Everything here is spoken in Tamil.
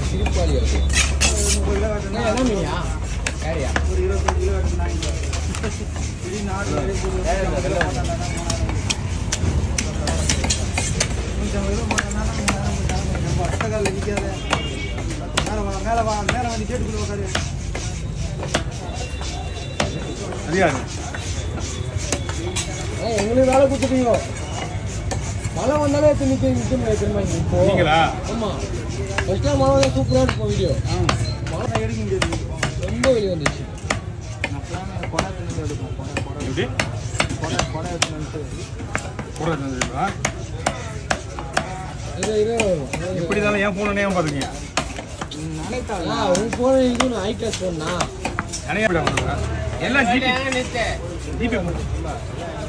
சிரிப்பாளி அது முப்பது கிலோ வெட்டணும். என்ன மீனியா யாரியா ஒரு இருபத்தஞ்சு கிலோ வெட்டினாங்க திடீர்னு நாட்டு வரை போட்டு நூற்றம்பது கிலோ போட்டாங்கன்னா நூற்றம்பது கிலோ போட்டோம்னா நம்ம அட்டகாலில் நிற்காத மேலே வா மேலே வா மேலே வந்து கேட்டுக்குள்ள உட்காரு அது யாரு ஏய், எங்களுக்கு வேலை கொடுத்துட்டீங்க மழை வந்தாலே திரும்பி திரும்பி திரும்ப திரும்ப இப்போ நீங்களா ஆமா ஃபர்ஸ்ட்லாம் மழை வந்தால் சூப்பராக இருக்கும் வீடியோ மழை எடுக்க முடியாது ரொம்ப வெளியே வந்துச்சு நான் பிளான் கொடை எடுத்துன்னு எடுப்போம் கொடை கொடை எப்படி கொடை கொடை எடுத்துன்னு கூட இருந்ததுங்களா இது இது வரும் இப்படி தானே என் ஃபோன் ஏன் பார்த்துக்கீங்க நினைத்தாங்க ஆ உன் ஃபோன் இது ஹை கிளாஸ் ஃபோன்னா நிறைய எல்லாம் ஜிபி ஜிபி